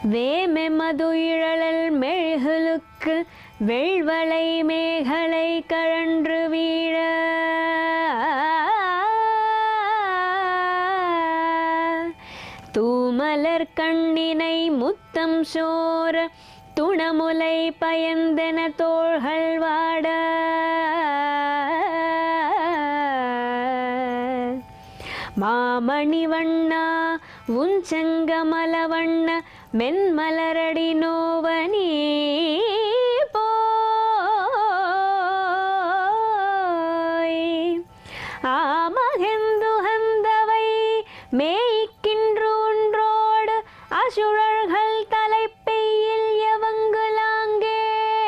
வேமெ மது இழலல் மெழுகுலுக்கு வெள்வளை மேகலை கழன்று வீழ தூமலர் கண்ணினை முத்தம் சோர துணமுலை பயந்தன தோள்கள் வாட மாமணி வண்ணா உஞ்சங்கமல வண்ண மென்மலரடி நோவனி போய் ஆமகெந்து ஹந்தவை மேய்க்கின்று ஒன்றோடு அசுழல்கள் தலைப்பெய்யில் எவங்குலாங்கே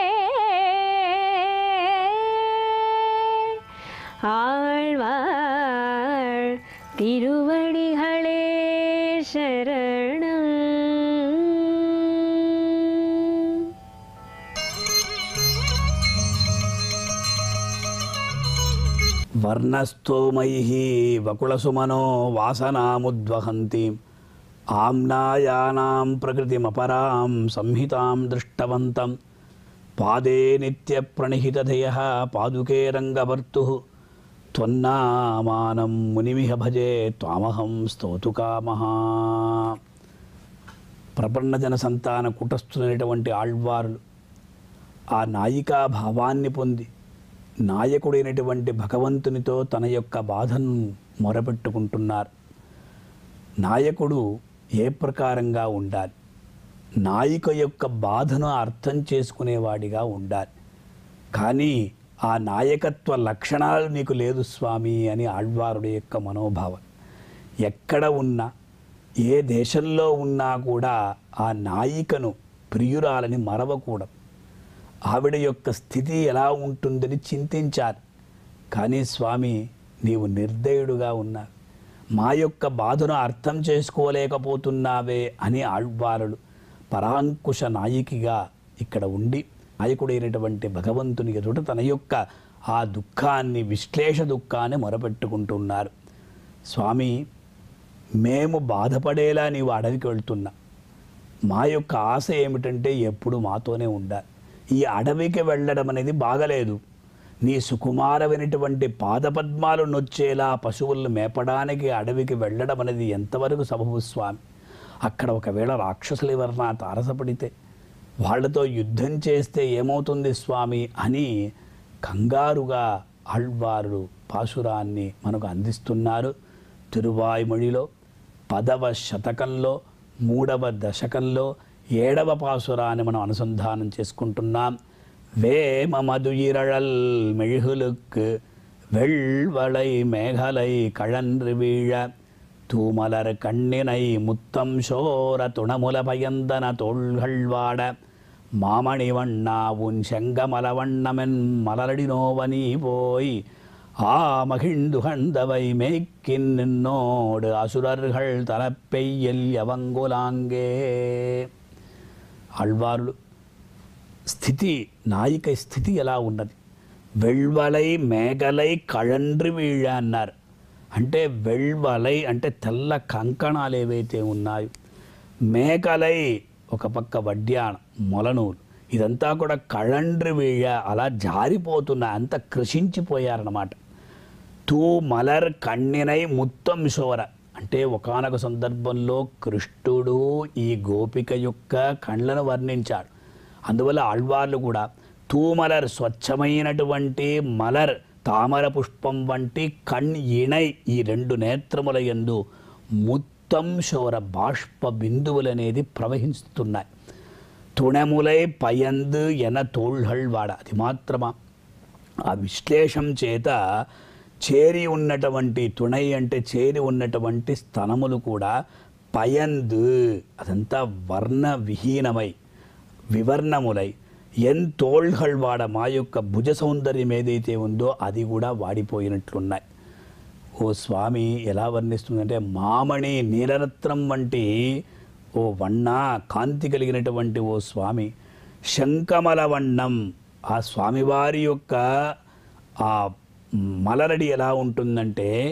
ஆழ்வார் திருவடிகளே சரணம் వర్ణస్థోమైः వకుళసుమనో వాసనాముద్వహంతి ఆమ్నాయానాం ప్రకృతిమపరాం సంహితాం దృష్టవంతం పాదే నిత్యప్రణిహితధయः పాదుకే రంగవర్తు త్వన్నామానం మునిమిహ భజే త్వామహం స్తోతుకామః ప్రపన్నజన సంతాన కుటస్థులైనటువంటి ఆళ్వారులు ఆ నాయికా భావాన్ని పొంది నాయకుడైనటువంటి భగవంతునితో తన యొక్క బాధను మొరపెట్టుకుంటున్నారు నాయకుడు ఏ ప్రకారంగా ఉండాలి నాయిక యొక్క బాధను అర్థం చేసుకునేవాడిగా ఉండాలి కానీ ఆ నాయకత్వ లక్షణాలు నీకు లేదు స్వామి అని ఆళ్వారుడి యొక్క మనోభావం ఎక్కడ ఉన్నా ఏ దేశంలో ఉన్నా కూడా ఆ నాయికను ప్రియురాలని మరవకూడదు ఆవిడ యొక్క స్థితి ఎలా ఉంటుందని చింతించారు కానీ స్వామి నీవు నిర్దయుడుగా ఉన్నావు మా యొక్క బాధను అర్థం చేసుకోలేకపోతున్నావే అని ఆళ్వారులు పరాంకుశ నాయికిగా ఇక్కడ ఉండి నాయకుడైనటువంటి భగవంతుని ఎదుట తన యొక్క ఆ దుఃఖాన్ని విశ్లేష దుఃఖాన్ని మొరపెట్టుకుంటున్నారు స్వామి మేము బాధపడేలా నీవు అడవికి వెళ్తున్నా మా యొక్క ఆశ ఏమిటంటే ఎప్పుడు మాతోనే ఉండాలి ఈ అడవికి వెళ్ళడం అనేది బాగలేదు నీ సుకుమారమైనటువంటి పాదపద్మాలు నొచ్చేలా పశువులను మేపడానికి అడవికి వెళ్ళడం అనేది ఎంతవరకు సబబు స్వామి అక్కడ ఒకవేళ రాక్షసులు ఎవరన్నా తారసపడితే వాళ్ళతో యుద్ధం చేస్తే ఏమవుతుంది స్వామి అని కంగారుగా ఆళ్వారులు పాశురాన్ని మనకు అందిస్తున్నారు తిరువాయుమొழிలో పదవ శతకంలో మూడవ దశకంలో ఏడవ పాసురాన్ని మనం అనుసంధానం చేసుకుంటున్నాం వేమ మధుయిరళల్ மெழுகுலுக்கு வெள்வளை மேகலை கழன்று வீழ தூமலர் கண்ணினை முத்தம் சோர துணமுல பயந்தன தோள்கள் வாட மாமணி வண்ணா உன் செங்கமல வண்ணமென் மலரடி நோவனி போய் ஆ மகிழ்ந்துகழ்ந்தவை மேய்க்கின் நின்னோடு அசுரர்கள் தலப்பெய்யில் எவங்குலாங்கே ఆళ్వారులు స్థితి నాయిక స్థితి ఎలా ఉన్నది వెళ్వలై మేఘలై కళండ్రి వీళ్ళ అన్నారు అంటే వెళ్వలై అంటే తెల్ల కంకణాలు ఏవైతే ఉన్నాయో మేకలై ఒక పక్క వడ్యాణం మొలనూలు ఇదంతా కూడా కళండ్రి వీళ్ళ అలా జారిపోతున్న అంత కృషించిపోయారన్నమాట తూ మలర్ కಣ್ಣಿనై ముత్తం శోర అంటే ఒకానొక సందర్భంలో కృష్ణుడు ఈ గోపిక యొక్క కళ్ళను వర్ణించాడు అందువల్ల ఆళ్వార్లు కూడా తూమలర్ స్వచ్ఛమైనటువంటి మలర్ తామర పుష్పం వంటి కణ్ ఇణై ఈ రెండు నేత్రముల యందు ముత్తం శోర బాష్ప బిందువులనేది ప్రవహిస్తున్నాయి తుణములై పయందు ఎన తోళ్హళ్ వాడ అది మాత్రమా ఆ విశ్లేషం చేత చేరి ఉన్నటువంటి తుణై అంటే చేరి ఉన్నటువంటి స్తనములు కూడా పయందు అదంతా వర్ణ విహీనమై వివర్ణములై ఎంతోళ్హళ్ వాడ మా యొక్క భుజ సౌందర్యం ఏదైతే ఉందో అది కూడా వాడిపోయినట్లున్నాయి ఓ స్వామి ఎలా వర్ణిస్తుందంటే మామణి నీలరత్నం వంటి ఓ వన్న కాంతి కలిగినటువంటి ఓ స్వామి శంఖమల వన్నం ఆ స్వామివారి యొక్క ఆ మలరడి ఎలా ఉంటుందంటే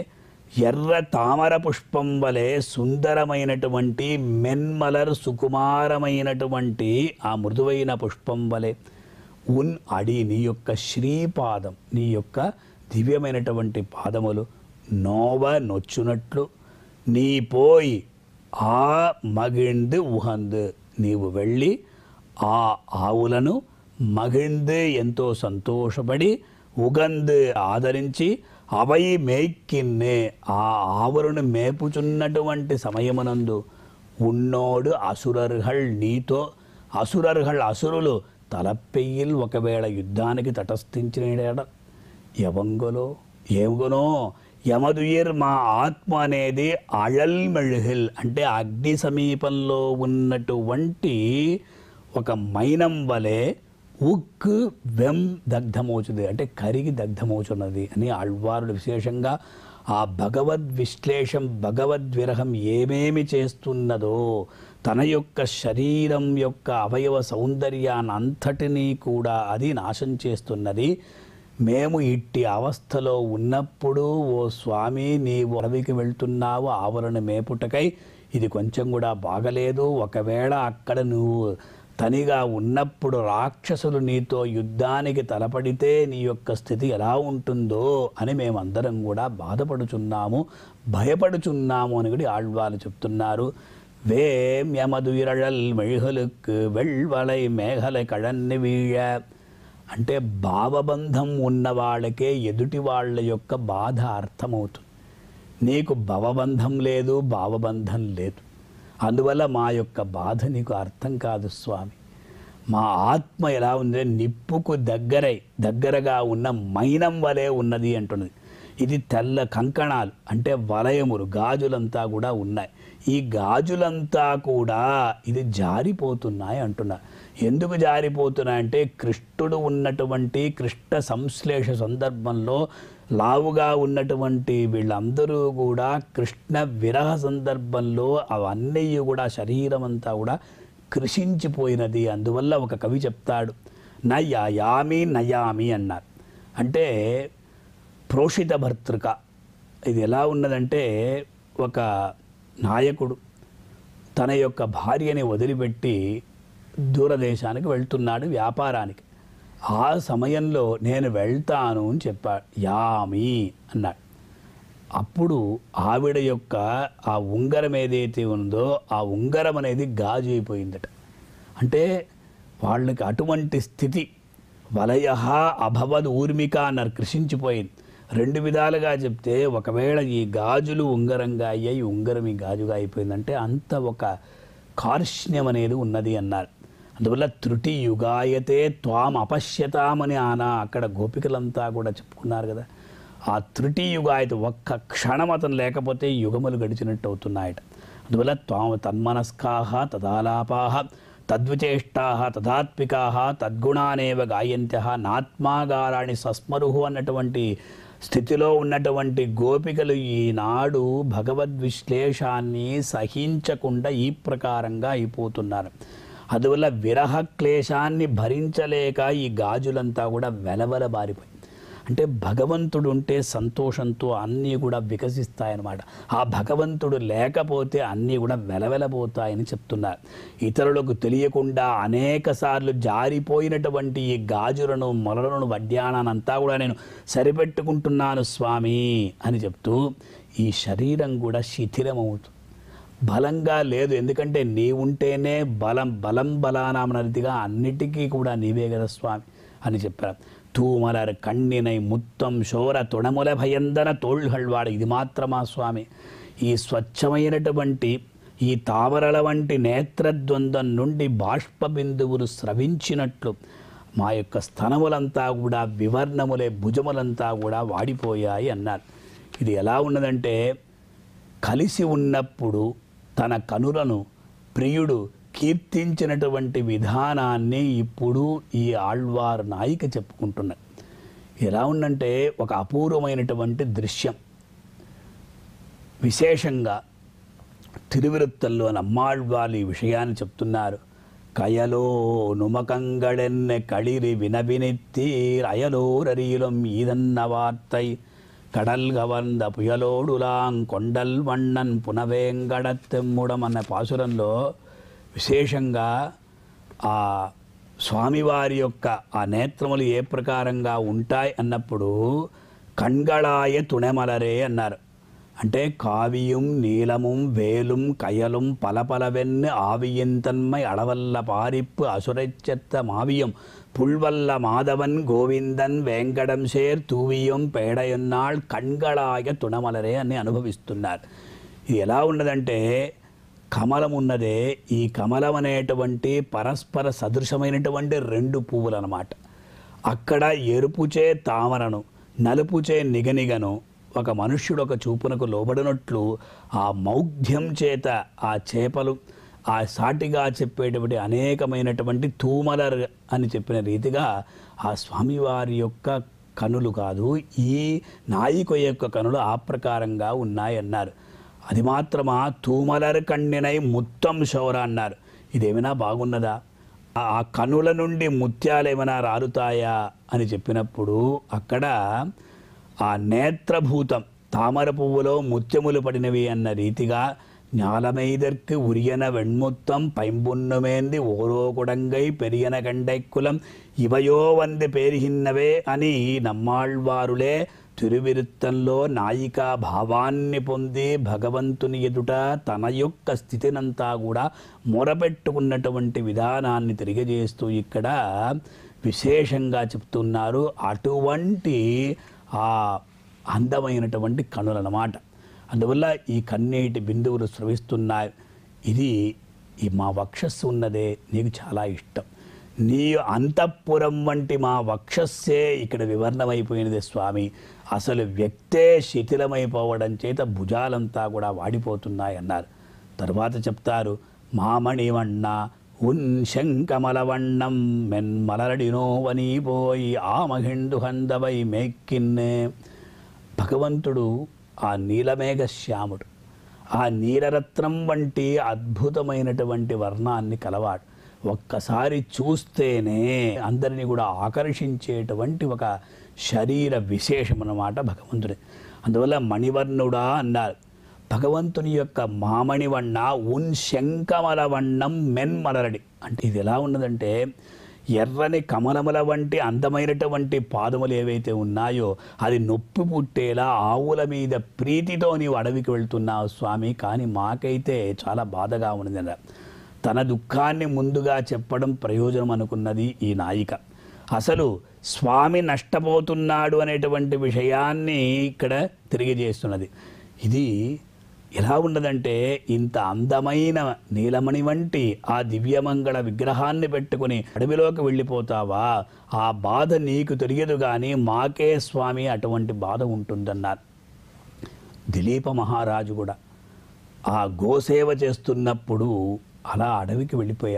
ఎర్ర తామర పుష్పం వలె సుందరమైనటువంటి మెన్మలర్ సుకుమారమైనటువంటి ఆ మృదువైన పుష్పం వలె ఉన్ అడి నీ యొక్క శ్రీపాదం నీ యొక్క దివ్యమైనటువంటి పాదములు నోవ నొచ్చునట్లు నీ పోయి ఆ మగిழ்ந்து ఉహందు నీవు వెళ్ళి ఆ ఆవులను మగిழ்ந்து ఎంతో సంతోషపడి ఉగందు ఆదరించి అవై మేய்க்கிన్నే ఆ ఆవులను మేపుచున్నటువంటి సమయమునందు ఉన్నోడు అసురర్హల్ నీతో అసురర్హల్ అసురులు తలపెయ్యిల్ ఒకవేళ యుద్ధానికి తటస్థించిన ఎవంగలో ఏముగనో యమదుయిర్ మా ఆత్మ అనేది అళల్ మెഴുహిల్ అంటే అగ్ని సమీపంలో ఉన్నటువంటి ఒక మైనం వలె ఉక్కు వెం దగ్ధమవుతుంది అంటే కరిగి దగ్ధమవుతున్నది అని ఆళ్వారుడు విశేషంగా ఆ భగవద్ విశ్లేషం భగవద్ విరహం ఏమేమి చేస్తున్నదో తన యొక్క శరీరం యొక్క అవయవ సౌందర్యాన్ని అంతటినీ కూడా అది నాశం చేస్తున్నది మేము ఇట్టి అవస్థలో ఉన్నప్పుడు ఓ స్వామి నీవు అడవికి వెళ్తున్నావు ఆవరణ మేపుటకై ఇది కొంచెం కూడా బాగలేదు ఒకవేళ అక్కడ నువ్వు తనిగా ఉన్నప్పుడు రాక్షసులు నీతో యుద్ధానికి తలపడితే నీ యొక్క స్థితి ఎలా ఉంటుందో అని మేమందరం కూడా బాధపడుచున్నాము భయపడుచున్నాము అని కూడా ఆళ్వాలు చెప్తున్నారు వేం యమదుయిరళల్ మెഴുహలుకు వెళ్వలై మేఘల కళన్ని వీழ అంటే భావబంధం ఉన్న వాళ్ళకే ఎదుటి వాళ్ళ యొక్క బాధ అర్థమవుతుంది నీకు భవబంధం లేదు భావబంధం లేదు అందువల్ల మా యొక్క బాధ నీకు అర్థం కాదు స్వామి మా ఆత్మ ఎలా ఉంది నిప్పుకు దగ్గరై దగ్గరగా ఉన్న మైనం వలె ఉన్నది అంటున్నది ఇది తెల్ల కంకణాలు అంటే వలయములు గాజులంతా కూడా ఉన్నాయి ఈ గాజులంతా కూడా ఇది జారిపోతున్నాయి అంటున్నా ఎందుకు జారిపోతున్నాయంటే కృష్ణుడు ఉన్నటువంటి కృష్ణ సంశ్లేష సందర్భంలో లావుగా ఉన్నటువంటి వీళ్ళందరూ కూడా కృష్ణ విరహ సందర్భంలో అవన్నీ కూడా శరీరం అంతా కూడా కృషించిపోయినది అందువల్ల ఒక కవి చెప్తాడు నయామి నయామి అన్నారు అంటే ప్రోషిత భర్తృక ఇది ఎలా ఉన్నదంటే ఒక నాయకుడు తన యొక్క భార్యని వదిలిపెట్టి దూరదేశానికి వెళ్తున్నాడు వ్యాపారానికి ఆ సమయంలో నేను వెళ్తాను అని చెప్పాడు యామి అన్నాడు అప్పుడు ఆవిడ యొక్క ఆ ఉంగరం ఏదైతే ఉందో ఆ ఉంగరం అనేది గాజు అయిపోయిందట అంటే వాళ్ళకి అటువంటి స్థితి వలయ అభవద్ ఊర్మిక అన్నారు కృషించిపోయింది రెండు విధాలుగా చెప్తే ఒకవేళ ఈ గాజులు ఉంగరంగా అయ్యాయి ఉంగరం ఈ గాజుగా అయిపోయిందంటే అంత ఒక కార్ష్ణ్యం అనేది ఉన్నది అన్నారు అందువల్ల త్రుటి యుగాయతే త్వాం అపశ్యతామని ఆన అక్కడ గోపికలంతా కూడా చెప్పుకున్నారు కదా ఆ త్రుటి యుగాయత ఒక్క క్షణం అతను లేకపోతే యుగములు గడిచినట్టు అవుతున్నాయట అందువల్ల త్వాం తన్మనస్కాహ తదాలాపాహ తద్విచేష్టాహ తదాత్మికాహ తద్గుణానేవ గాయంత్య నాత్మాగారాణి సస్మరు అన్నటువంటి స్థితిలో ఉన్నటువంటి గోపికలు ఈనాడు భగవద్ విశ్లేషాన్ని సహించకుండా ఈ ప్రకారంగా అయిపోతున్నారు అందువల్ల విరహ క్లేశాన్ని భరించలేక ఈ గాజులంతా కూడా వెలవల బారిపోయి అంటే భగవంతుడు ఉంటే సంతోషంతో అన్నీ కూడా వికసిస్తాయన్నమాట ఆ భగవంతుడు లేకపోతే అన్నీ కూడా వెలవెలబోతాయని చెప్తున్నారు ఇతరులకు తెలియకుండా అనేక సార్లు జారిపోయినటువంటి ఈ గాజులను మొలలను వడ్యానానంతా కూడా నేను సరిపెట్టుకుంటున్నాను స్వామి అని చెప్తూ ఈ శరీరం కూడా శిథిలమవుతుంది బలంగా లేదు ఎందుకంటే నీ ఉంటేనే బలం బలం బలానామనరితిగా అన్నిటికీ కూడా నీవే కదా స్వామి అని చెప్పారు తూమలర్ కಣ್ಣಿనై ముత్తం శోర తొడముల భయందన తోళ్హళ్వాడు ఇది మాత్రమా స్వామి ఈ స్వచ్ఛమైనటువంటి ఈ తామరల వంటి నేత్రద్వంద్వం నుండి బాష్ప బిందువులు స్రవించినట్లు మా యొక్క స్తనములంతా కూడా వివర్ణములే భుజములంతా కూడా వాడిపోయాయి అన్నారు ఇది ఎలా ఉన్నదంటే కలిసి ఉన్నప్పుడు తన కనులను ప్రియుడు కీర్తించినటువంటి విధానాన్ని ఇప్పుడు ఈ ఆళ్వార్ నాయిక చెప్పుకుంటున్నారు ఎలా ఉందంటే ఒక అపూర్వమైనటువంటి దృశ్యం విశేషంగా తిరువిరుత్తల్లో నమ్మాళ్వాళ్ళు ఈ విషయాన్ని చెప్తున్నారు కయలో నుమకంగడెన్నె களிరి వినబినిత్తీర్ అయలోరరీలం ఈదన్న వార్తై కడల్ గవంద పుయలోడులాం కొండల్ వಣ್ಣన్ పునవేంగడత్తెమ్ముడం అన్న పాసురంలో విశేషంగా ఆ స్వామివారి యొక్క ఆ నేత్రములు ఏ ప్రకారంగా ఉంటాయి అన్నప్పుడు కణ్గళాయ తుణెమలరే అన్నారు అంటే కావిயும் நீலமும் வேலும் கயலும் பலபலவென்னு ஆவியந்தன்மை அளவல்ல பாரிப்பு அசுரைச்சத்த மாவியம் புல்வல்ல மாதவன் கோவிந்தன் వేంకటం సేర్ తూవియం పేడయన్నాళ్ కణ్గళాయ తుణమలరే అని అనుభవిస్తున్నారు ఇది ఎలా ఉన్నదంటే కమలం ఉన్నదే ఈ కమలం అనేటువంటి పరస్పర సదృశమైనటువంటి రెండు పువ్వులు అన్నమాట అక్కడ ఎరుపుచే తామరను నలుపుచే నిగనిగను ఒక మనుష్యుడు ఒక చూపునకు లోబడినట్లు ఆ మౌగ్ధ్యం చేత ఆ చేపలు ఆ సాటిగా చెప్పేటువంటి అనేకమైనటువంటి తూమలర్ అని చెప్పిన రీతిగా ఆ స్వామివారి యొక్క కనులు కాదు ఈ నాయిక యొక్క కనులు ఆ ప్రకారంగా ఉన్నాయన్నారు అది మాత్రమా తూమలర్ కಣ್ಣಿనై ముత్తం శౌర అన్నారు ఇదేమైనా బాగున్నదా ఆ- ఆ కనుల నుండి ముత్యాలు ఏమైనా రాలుతాయా అని చెప్పినప్పుడు అక్కడ ఆ నేత్రభూతం తామర పువ్వులో ముత్యములు పడినవి అన్న రీతిగా ஞாலமெய்தற்கு உரியன வெண்முத்தம் பைம்புண்ணுமேந்தி ஓரோ குடங்கை பெரியன கண்டைக்குலம் ఇవయో వంది పేరిహిన్నవే అని నమ్మాళ్వారులే తిరువిరుత్తంలో నాయికా భావాన్ని పొంది భగవంతుని ఎదుట తన యొక్క స్థితినంతా కూడా మొరపెట్టుకున్నటువంటి విధానాన్ని తెలియజేస్తూ ఇక్కడ విశేషంగా చెప్తున్నారు అటువంటి ఆ అందమైనటువంటి కనులన్నమాట అందువల్ల ఈ కన్నీటి బిందువులు స్రవిస్తున్నాయి ఇది ఈ మా వక్షస్సు ఉన్నదే నీకు చాలా ఇష్టం నీ అంతఃపురం వంటి మా వక్షస్సే ఇక్కడ వివరణమైపోయినది స్వామి అసలు వ్యక్తే శిథిలమైపోవడం చేత భుజాలంతా కూడా వాడిపోతున్నాయి అన్నారు తర్వాత చెప్తారు మామణివಣ್ణ ఉన్ శంకమలవಣ್ಣం మెన్మలరడినోవని పోయి ఆ మహిండు హందవై మేక్కిన్నే భగవంతుడు ఆ నీలమేఘ శ్యాముడు ఆ నీలరత్నం వంటి అద్భుతమైనటువంటి వర్ణాన్ని కలవాడు ఒక్కసారి చూస్తేనే అందరినీ కూడా ఆకర్షించేటువంటి ఒక శరీర విశేషం అన్నమాట భగవంతుడి అందువల్ల మణివర్ణుడా అన్నారు భగవంతుని యొక్క మామణి వన్న ఉన్ శంకమల వన్నం మెన్మలరడి అంటే ఇది ఎలా ఉన్నదంటే ఎర్రని కమలముల వంటి అందమైనటువంటి పాదములు ఏవైతే ఉన్నాయో అది నొప్పి పుట్టేలా ఆవుల మీద ప్రీతితో నీవు అడవికి వెళ్తున్నావు స్వామి కానీ మాకైతే చాలా బాధగా ఉన్నది అన్నారు. తన దుఃఖాన్ని ముందుగా చెప్పడం ప్రయోజనం అనుకున్నది ఈ నాయిక అసలు స్వామి నష్టపోతున్నాడు అనేటువంటి విషయాన్ని ఇక్కడ తెలియజేస్తున్నది ఇది ఎలా ఉన్నదంటే ఇంత అందమైన నీలమణి వంటి ఆ దివ్యమంగళ విగ్రహాన్ని పెట్టుకుని అడవిలోకి వెళ్ళిపోతావా ఆ బాధ నీకు తెలియదు కానీ మాకే స్వామి అటువంటి బాధ ఉంటుందన్నారు దిలీప మహారాజు కూడా ఆ గోసేవ చేస్తున్నప్పుడు అలా అడవికి వెళ్ళిపోయా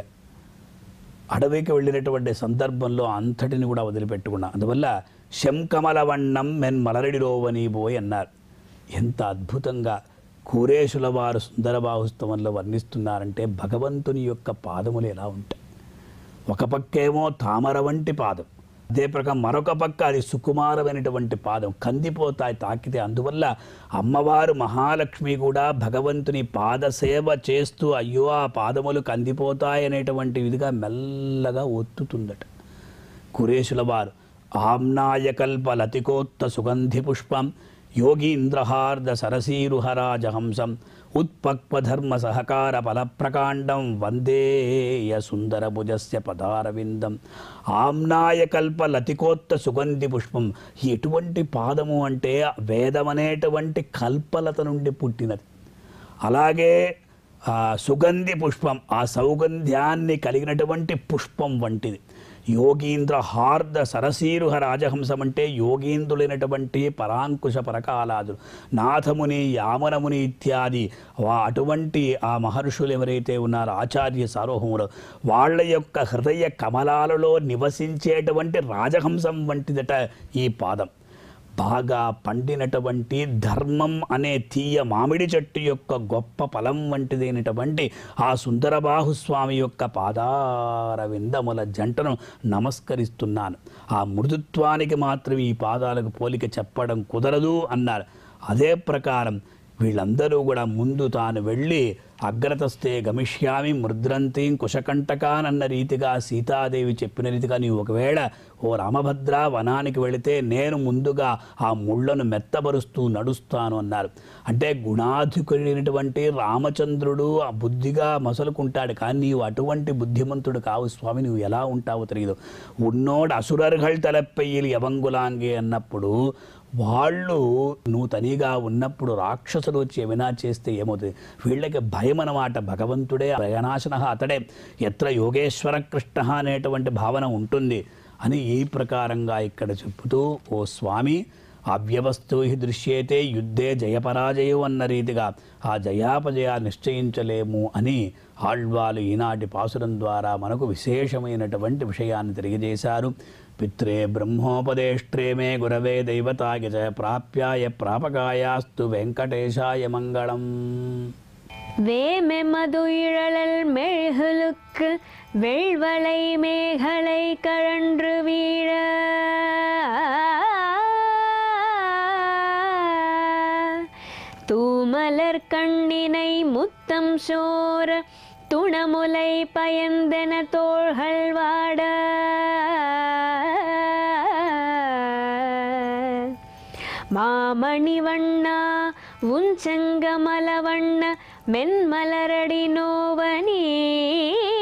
అడవికి వెళ్ళినటువంటి సందర్భంలో అంతటిని కూడా వదిలిపెట్టుకున్నా అందువల్ల శంకమల వన్నం మెన్ మలరడిలోవని పోయి అన్నారు ఎంత అద్భుతంగా కూరేశుల వారు సుందరబాహుస్తవంలో వర్ణిస్తున్నారంటే భగవంతుని యొక్క పాదములు ఎలా ఉంటాయి ఒక పక్కేమో తామర వంటి పాదం అదే ప్రకారం మరొక పక్క అది సుకుమారమైనటువంటి పాదం కందిపోతాయి తాకితే అందువల్ల అమ్మవారు మహాలక్ష్మి కూడా భగవంతుని పాదసేవ చేస్తూ అయ్యో ఆ పాదములు కందిపోతాయి అనేటువంటి విధిగా మెల్లగా ఒత్తుతుందట కురేశుల వారు ఆమ్నాయకల్ప లతికోత్త సుగంధి పుష్పం యోగీంద్రహార్ద సరసీరుహరాజహంసం ఉత్పక్వధర్మ సహకార ఫలప్రకాండం వందేయ సుందర భుజస్య పదారవిందం ఆమ్నాయకల్ప లతికోత్త సుగంధి పుష్పం ఎటువంటి పాదము అంటే వేదమనేటువంటి కల్పలత నుండి పుట్టినది అలాగే ఆ సుగంధి పుష్పం ఆ సౌగంధ్యాన్ని కలిగినటువంటి పుష్పం వంటిది యోగీంద్ర హార్ద సరసీరుహ రాజహంసం అంటే యోగీంద్రులైనటువంటి పరాంకుశ పరకాలాదులు నాథముని యామనముని ఇత్యాది వా అటువంటి ఆ మహర్షులు ఎవరైతే ఉన్నారో ఆచార్య సార్వభౌములు వాళ్ళ యొక్క హృదయ కమలాలలో నివసించేటువంటి రాజహంసం వంటిదట ఈ పాదం బాగా పండినటువంటి ధర్మం అనే తీయ మామిడి చెట్టు యొక్క గొప్ప ఫలం వంటిదైనటువంటి ఆ సుందరబాహుస్వామి యొక్క పాదార విందముల జంటను నమస్కరిస్తున్నాను ఆ మృదుత్వానికి మాత్రం ఈ పాదాలకు పోలిక చెప్పడం కుదరదు అన్నారు అదే ప్రకారం వీళ్ళందరూ కూడా ముందు తాను వెళ్ళి అగ్రతస్తే గమిష్యామి మృద్రంతిం కుశకంటకానన్న రీతిగా సీతాదేవి చెప్పిన రీతిగా నీవు ఒకవేళ ఓ రామభద్ర వనానికి వెళితే నేను ముందుగా ఆ ముళ్ళను మెత్తబరుస్తూ నడుస్తాను అన్నారు అంటే గుణాధికుడైనటువంటి రామచంద్రుడు ఆ బుద్ధిగా మసలుకుంటాడు కానీ నీవు అటువంటి బుద్ధిమంతుడు కావు స్వామి నువ్వు ఎలా ఉంటావో తెలియదు ఉన్నోడు అసురర్హళ్ తలపెయ్యిలు యవంగులాంగి అన్నప్పుడు వాళ్ళు నువ్వు తనిగా ఉన్నప్పుడు రాక్షసులు వచ్చి ఏమైనా చేస్తే ఏమవుతుంది వీళ్ళకి భయం అన్నమాట భగవంతుడే భయనాశన అతడే ఎత్ర యోగేశ్వర కృష్ణ అనేటువంటి భావన ఉంటుంది అని ఈ ప్రకారంగా ఇక్కడ చెప్పుతూ ఓ స్వామి అవ్యవస్థు హి దృశ్యేతే యుద్ధే జయపరాజయం అన్న రీతిగా ఆ జయాపజయాలు నిశ్చయించలేము అని ఆళ్వాలు ఈనాటి పాసురం ద్వారా మనకు విశేషమైనటువంటి విషయాన్ని తెలియజేశారు పిత్రే బ్రహ్మోపదేష్ట్రే మే గురవే దైవతాయ చ ప్రాప్యాయ ప్రాపకాయాస్తు వెంకటేశాయ మంగళం வேமெமது இழலல் மெழுகுலுக்கு வெள்வளை மேகலை கழன்று வீழ தூமலர் கண்ணினை முத்தம் சோர துணமுலை பயந்தன தோள்கள் வாட மாமணி வண்ணா உன் செங்கமல வண்ண மென்மலரடி நோவனே